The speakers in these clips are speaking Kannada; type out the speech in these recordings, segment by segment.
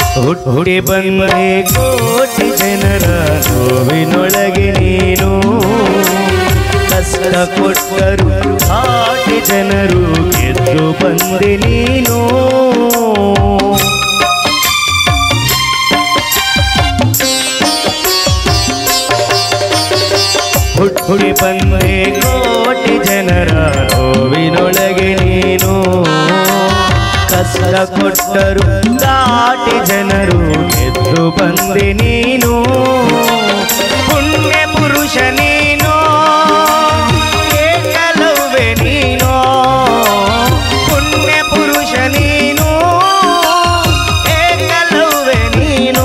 ಹುಟ್ಟಿ ಬಂದೆ ಕೋಟಿ ಜನರ ನೋವಿನೊಳಗೆ ನೀನು ಕಷ್ಟ ಕೊಟ್ಟರು ಆಟಿ ಜನರು ಗೆದ್ದು ಬಂದೆ ನೀನು ಹುಟ್ಟಿ ಬಂದೆ ಕೋಟಿ ಜನರ ನೋವಿನೊಳಗೆ ನೀನು ಕಷ್ಟ ಕೊಟ್ಟರು ದಾಟಿ ಜನರು ಗೆದ್ದು ಬಂದೆ ನೀನು ಪುಣ್ಯ ಪುರುಷ ನೀನು ಏಕಲವ್ಯ ನೀನು ಪುಣ್ಯ ಪುರುಷ ನೀನು ಏಕಲವ್ಯ ನೀನು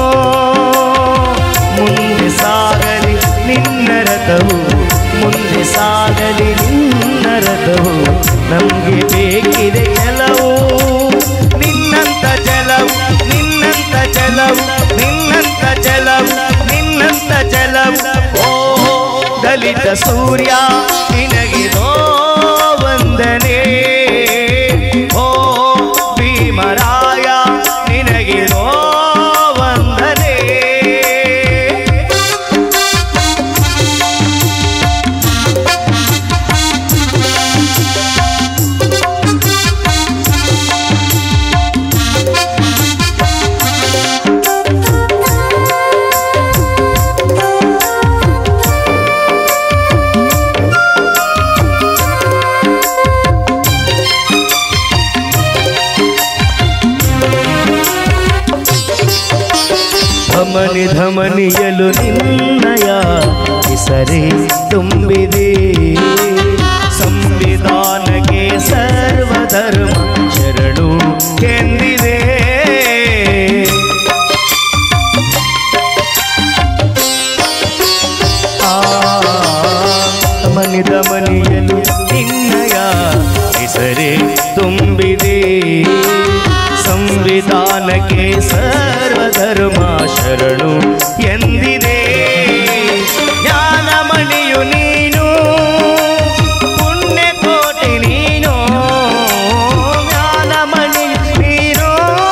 ಮುಂದೆ ಸಾಗಲಿ ನಿನ್ನ ರಥವು ಮುಂದೆ ಸಾಗಲಿ ನಿನ್ನ ರಥವು ನಮಗೆ ಬೇಕಿದೆ ಕೆಲವು ನಿನ್ನಂತ ಜಲವು ನಿನ್ನಂತ ಜಲವು ನಿನ್ನಂತ ಜಲವು ನಿನ್ನಂತ ಜಲವು ಓ ದಲಿತ ಸೂರ್ಯ ನಿನಗಿದೋ ವಂದನೆ ಓ ಭೀಮರಾಯ ನಿನಗಿದೋ ವಂದನೆ ಧಮನಿ ಧಮನಿಯಲು ನಿನ್ನಯ ಹೆಸರೇ ತುಂಬಿದೆ ಸಂವಿಧಾನಕ್ಕೆ ಸರ್ವಧರ್ಮ ಶರಣು ಎಂದಿದೆ ಆ ಧಮನಿ ಧಮನಿಯಲು ನಿನ್ನಯ ಹೆಸರೇ ತುಂಬಿದೆ ಸಂವಿಧಾನಕ್ಕೆ ಸರ್ವಧರ್ಮ ಶರಣು ಎಂದಿದೆ ಜ್ಞಾನಮಣಿಯು ನೀನು ಪುಣ್ಯಕೋಟಿ ನೀನು ಜ್ಞಾನಮಣಿ ನೀನು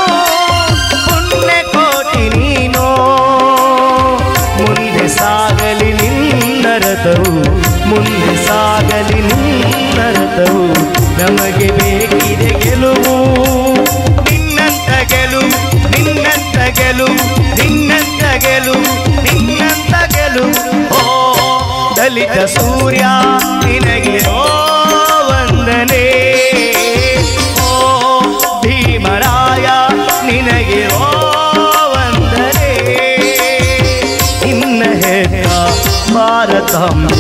ಪುಣ್ಯಕೋಟಿ ನೀನು ಮುಂದೆ ಸಾಗಲಿ ನಿನ್ನ ರಥವು ಮುಂದೆ ಸಾಗಲಿ ನಿನ್ನ ರಥವು ನಮಗೆ ಬೇಕಿದೆ ಗೆಲುವು ನಿನ್ನಂತ ಗೆಲುವು ನಿನ್ನಂತ ಗೆಲುವು ನಿನ್ನಂತ ಗೆಲುವು ನಿನ್ನಂತ ಗೆಲುವು ಓ ದಲಿತ ಸೂರ್ಯ ನಿನಗೆ ಓ ವಂದನೆ ಓ ಭೀಮರಾಯ ನಿನಗೆ ಓ ವಂದನೆ ನಿನ್ನ ಹೆತ್ತ ಭಾರತಾಂಬೆ